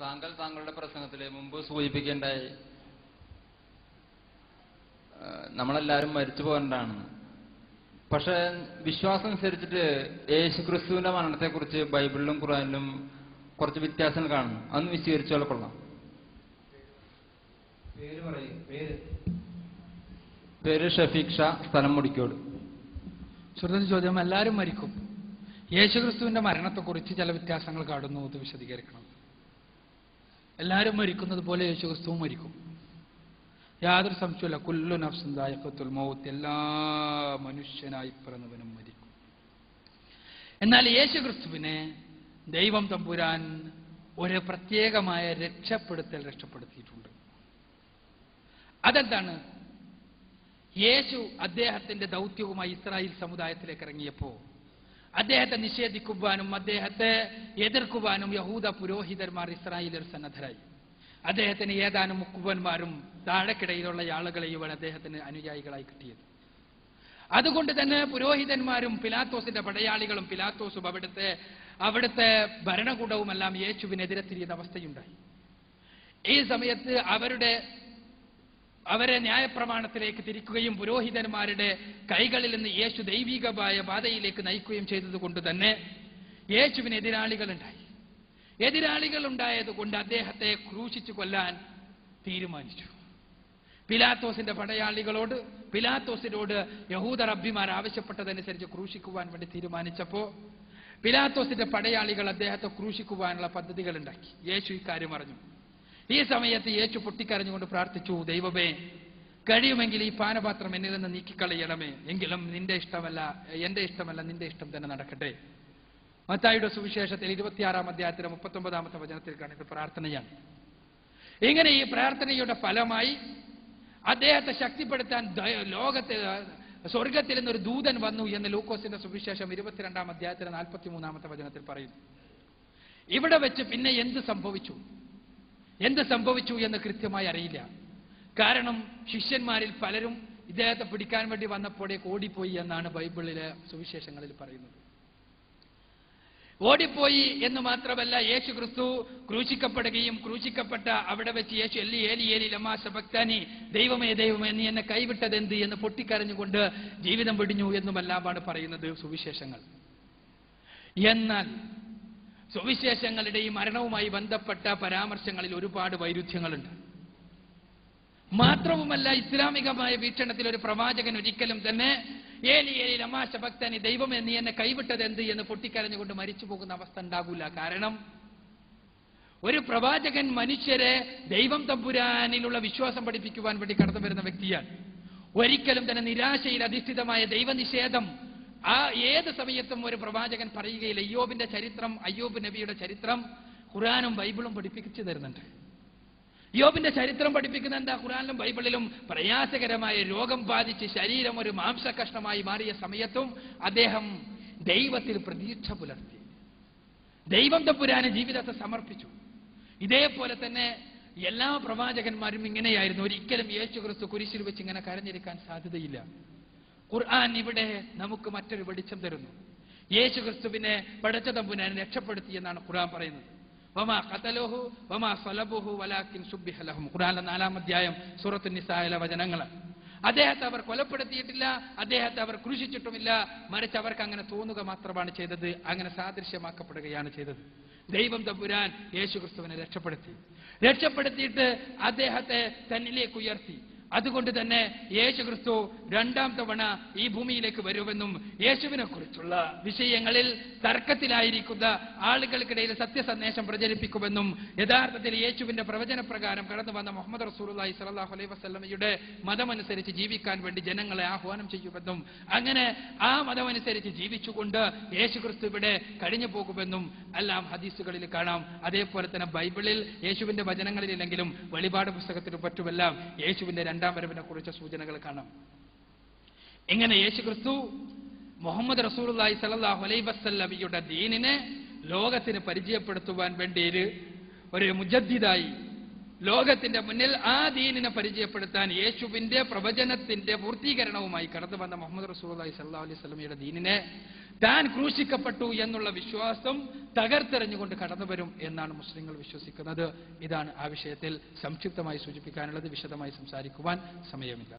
താങ്കൾ താങ്കളുടെ പ്രസംഗത്തിൽ മുമ്പ് സൂചിപ്പിക്കേണ്ടായി ആ, നമ്മളെല്ലാവരും മരിച്ചു പോകേണ്ടതാണെന്ന് പക്ഷെ വിശ്വാസം അനുസരിച്ചിട്ട് യേശു ക്രിസ്തുവിന്റെ മരണത്തെക്കുറിച്ച് ബൈബിളിലും ഖുറാനിലും കുറച്ച് വ്യത്യാസങ്ങൾ കാണുന്നു അതൊന്ന് വിശദീകരിച്ചാൽ കൊള്ളാം പേര് പറയും പേര് പേര് ഷഫീഖ് ഷാ സ്ഥലം മുടിക്കോട് സുഹൃത്തിന് ചോദ്യം എല്ലാവരും മരിക്കും യേശുക്രിസ്തുവിന്റെ മരണത്തെക്കുറിച്ച് ചില വ്യത്യാസങ്ങൾ കാണുന്നു അത് വിശദീകരിക്കണം എല്ലാവരും മരിക്കുന്നത് പോലെ യേശുക്രിസ്തുവും മരിക്കും യാതൊരു സംശയമില്ല കുല്ലു നഫ്സും ദായഖത്തുൽ മൗത്ത് എല്ലാ മനുഷ്യനായി പിറന്നവനും മരിക്കും എന്നാൽ യേശുക്രിസ്തുവിനെ ദൈവം തമ്പുരാൻ ഒരു പ്രത്യേകമായ രക്ഷപ്പെടുത്തൽ രക്ഷപ്പെടുത്തിയിട്ടുണ്ട് അതെന്താണ് യേശു അദ്ദേഹത്തിന്റെ ദൗത്യവുമായി ഇസ്രായേൽ സമുദായത്തിലേക്ക് ഇറങ്ങിയപ്പോ അദ്ദേഹത്തെ നിഷേധിക്കുവാനും അദ്ദേഹത്തെ എതിർക്കുവാനും യഹൂദ പുരോഹിതന്മാർ ഇസ്രായേലിൽ സന്നദ്ധരായി അദ്ദേഹത്തിന് ഏതാനും മുക്കുവന്മാരും താഴെക്കിടയിലുള്ള ആളുകളെയുമാണ് അദ്ദേഹത്തിന് അനുയായികളായി കിട്ടിയത് അതുകൊണ്ട് തന്നെ പുരോഹിതന്മാരും പിലാത്തോസിന്റെ പടയാളികളും പിലാത്തോസും അവിടുത്തെ അവിടുത്തെ ഭരണകൂടവുമെല്ലാം യേശുവിനെതിരെ തിരിയുന്ന അവസ്ഥയുണ്ടായി ഈ സമയത്ത് അവരുടെ അവരെ ന്യായപ്രമാണത്തിലേക്ക് തിരിക്കുകയും പുരോഹിതന്മാരുടെ കൈകളിൽ നിന്ന് യേശു ദൈവികമായ പാതയിലേക്ക് നയിക്കുകയും ചെയ്തതുകൊണ്ട് തന്നെ യേശുവിന് എതിരാളികളുണ്ടായി എതിരാളികൾ ഉണ്ടായതുകൊണ്ട് അദ്ദേഹത്തെ ക്രൂശിച്ചു കൊല്ലാൻ തീരുമാനിച്ചു പിലാത്തോസിന്റെ പടയാളികളോട് പിലാത്തോസിനോട് യഹൂദ റബ്ബിമാർ ആവശ്യപ്പെട്ടതനുസരിച്ച് ക്രൂശിക്കുവാൻ വേണ്ടി തീരുമാനിച്ചപ്പോ പിലാത്തോസിന്റെ പടയാളികൾ അദ്ദേഹത്തെ ക്രൂശിക്കുവാനുള്ള പദ്ധതികൾ ഉണ്ടാക്കി യേശു ഇക്കാര്യം അറിഞ്ഞു ഈ സമയത്ത് യേശു പൊട്ടിക്കരഞ്ഞുകൊണ്ട് പ്രാർത്ഥിച്ചു ദൈവമേ കഴിയുമെങ്കിൽ ഈ പാനപാത്രം എന്നിൽ നിന്ന് നീക്കിക്കളയണമേ എങ്കിലും നിന്റെ ഇഷ്ടമല്ല എന്റെ ഇഷ്ടമല്ല നിന്റെ ഇഷ്ടം തന്നെ നടക്കട്ടെ മത്തായിയുടെ സുവിശേഷത്തിൽ ഇരുപത്തിയാറാം അധ്യായത്തിലെ മുപ്പത്തൊമ്പതാമത്തെ വചനത്തിൽ കാണിക്കുന്ന പ്രാർത്ഥനയാണ് ഇങ്ങനെ ഈ പ്രാർത്ഥനയുടെ ഫലമായി അദ്ദേഹത്തെ ശക്തിപ്പെടുത്താൻ ദ- ലോകത്തെ സ്വർഗത്തിൽ നിന്നൊരു ദൂതൻ വന്നു എന്ന് ലൂക്കോസിന്റെ സുവിശേഷം ഇരുപത്തിരണ്ടാം അധ്യായത്തിലെ നാൽപ്പത്തി മൂന്നാമത്തെ വചനത്തിൽ പറയുന്നു ഇവിടെ വെച്ച് പിന്നെ എന്ത് സംഭവിച്ചു എന്ത് സംഭവിച്ചു എന്ന് കൃത്യമായി അറിയില്ല കാരണം ശിഷ്യന്മാരിൽ പലരും ഇദ്ദേഹത്തെ പിടിക്കാൻ വേണ്ടി വന്നപ്പോഴേക്ക് ഓടിപ്പോയി എന്നാണ് ബൈബിളിലെ സുവിശേഷങ്ങളിൽ പറയുന്നത് ഓടിപ്പോയി എന്ന് മാത്രമല്ല യേശു ക്രിസ്തു ക്രൂശിക്കപ്പെടുകയും ക്രൂശിക്കപ്പെട്ട അവിടെ വെച്ച് യേശു എല്ലി ഏലി ഏലി ലമാ സബക്താനി ദൈവമേ ദൈവമേ നീ എന്നെ കൈവിട്ടത് എന്ത് എന്ന് പൊട്ടിക്കരഞ്ഞുകൊണ്ട് ജീവിതം വെടിഞ്ഞു എന്നുമെല്ലാമാണ് പറയുന്നത് സുവിശേഷങ്ങൾ എന്നാൽ സുവിശേഷങ്ങളുടെ ഈ മരണവുമായി ബന്ധപ്പെട്ട പരാമർശങ്ങളിൽ ഒരുപാട് വൈരുദ്ധ്യങ്ങളുണ്ട് മാത്രവുമല്ല ഇസ്ലാമികമായ വീക്ഷണത്തിൽ ഒരു പ്രവാചകൻ ഒരിക്കലും തന്നെ ഏലി ഏലി ലമാശ ഭക്തനി ദൈവമേ നീ എന്നെ കൈവിട്ടത് എന്ത് എന്ന് പൊട്ടിക്കരഞ്ഞുകൊണ്ട് മരിച്ചു പോകുന്ന അവസ്ഥ ഉണ്ടാകൂല കാരണം ഒരു പ്രവാചകൻ മനുഷ്യരെ ദൈവം തമ്പുരാനിലുള്ള വിശ്വാസം പഠിപ്പിക്കുവാൻ വേണ്ടി കടന്നു വരുന്ന വ്യക്തിയാണ് ഒരിക്കലും തന്നെ നിരാശയിൽ അധിഷ്ഠിതമായ ദൈവനിഷേധം ആ ഏത് സമയത്തും ഒരു പ്രവാചകൻ പറയുകയില്ല അയ്യോബിന്റെ ചരിത്രം അയ്യോബ് നബിയുടെ ചരിത്രം ഖുറാനും ബൈബിളും പഠിപ്പിച്ചു തരുന്നുണ്ട് യോബിന്റെ ചരിത്രം പഠിപ്പിക്കുന്ന എന്താ ഖുറാനിലും ബൈബിളിലും പ്രയാസകരമായ രോഗം ബാധിച്ച് ശരീരം ഒരു മാംസകഷ്ണമായി മാറിയ സമയത്തും അദ്ദേഹം ദൈവത്തിൽ പ്രതീക്ഷ പുലർത്തി ദൈവം തമ്പുരാന് ജീവിതത്തെ സമർപ്പിച്ചു ഇതേപോലെ തന്നെ എല്ലാ പ്രവാചകന്മാരും ഇങ്ങനെയായിരുന്നു ഒരിക്കലും യേശു ക്രിസ്തു കുരിശിൽ വെച്ച് ഇങ്ങനെ കരഞ്ഞിരിക്കാൻ സാധ്യതയില്ല ഖുർആൻ ഇവിടെ നമുക്ക് മറ്റൊരു വെളിച്ചം തരുന്നു യേശു ക്രിസ്തുവിനെ പടച്ച തമ്പുരാനെ രക്ഷപ്പെടുത്തി എന്നാണ് ഖുർആൻ പറയുന്നത് വമാ ഖതലുഹു വമാ സലബുഹു വലാകിൻ സുബ്ബിഹ ലഹും ഖുർആനിലെ നാലാം അധ്യായം സൂറത്തു നിസായിലെ വചനങ്ങൾ അദ്ദേഹത്തെ അവർ കൊലപ്പെടുത്തിയിട്ടില്ല അദ്ദേഹത്തെ അവർ ക്രൂശിച്ചിട്ടുമില്ല മറിച്ച് അവർക്ക് അങ്ങനെ തോന്നുക മാത്രമാണ് ചെയ്തത് അങ്ങനെ സാദൃശ്യമാക്കപ്പെടുകയാണ് ചെയ്തത് ദൈവം തമ്പുരാൻ യേശു ക്രിസ്തുവിനെ രക്ഷപ്പെടുത്തി രക്ഷപ്പെടുത്തിയിട്ട് അദ്ദേഹത്തെ തന്നിലേക്ക് ഉയർത്തി അതുകൊണ്ട് തന്നെ യേശു ക്രിസ്തു രണ്ടാം തവണ ഈ ഭൂമിയിലേക്ക് വരുമെന്നും യേശുവിനെ കുറിച്ചുള്ള വിഷയങ്ങളിൽ തർക്കത്തിലായിരിക്കുന്ന ആളുകൾക്കിടയിൽ സത്യസന്ദേശം പ്രചരിപ്പിക്കുമെന്നും യഥാർത്ഥത്തിൽ യേശുവിന്റെ പ്രവചനപ്രകാരം കടന്നു വന്ന മുഹമ്മദ് റസൂലി സലാഹു അലൈഹി വസ്ലമയുടെ മതമനുസരിച്ച് ജീവിക്കാൻ വേണ്ടി ജനങ്ങളെ ആഹ്വാനം ചെയ്യുമെന്നും അങ്ങനെ ആ മതമനുസരിച്ച് ജീവിച്ചുകൊണ്ട് യേശു ക്രിസ്തു ഇവിടെ കഴിഞ്ഞു പോകുമെന്നും എല്ലാം ഹദീസുകളിൽ കാണാം അതേപോലെ തന്നെ ബൈബിളിൽ യേശുവിന്റെ വചനങ്ങളിലെങ്കിലും വെളിപാട് പുസ്തകത്തിലും മറ്റുമെല്ലാം യേശുവിന്റെ രണ്ടാം വരവിനെ കുറിച്ച സൂചനകൾ കാണാം ഇങ്ങനെ യേശു ക്രിസ്തു മുഹമ്മദ് റസൂലി സലാഹു അലൈ വസ്ല്ലമിയുടെ ദീനിനെ ലോകത്തിന് പരിചയപ്പെടുത്തുവാൻ വേണ്ടി ഒരു ഒരു മുജദ്ദിദായി ലോകത്തിന്റെ മുന്നിൽ ആ ദീനിനെ പരിചയപ്പെടുത്താൻ യേശുവിന്റെ പ്രവചനത്തിന്റെ പൂർത്തീകരണവുമായി കടന്നു വന്ന മുഹമ്മദ് റസൂലി സല്ലാ അലൈഹി സ്വലമിയുടെ ദീനിനെ താൻ ക്രൂശിക്കപ്പെട്ടു എന്നുള്ള വിശ്വാസം തകർത്തെറിഞ്ഞുകൊണ്ട് കടന്നു വരും എന്നാണ് മുസ്ലിങ്ങൾ വിശ്വസിക്കുന്നത് ഇതാണ് ആ വിഷയത്തിൽ സംക്ഷിപ്തമായി സൂചിപ്പിക്കാനുള്ളത് വിശദമായി സംസാരിക്കുവാൻ സമയമില്ല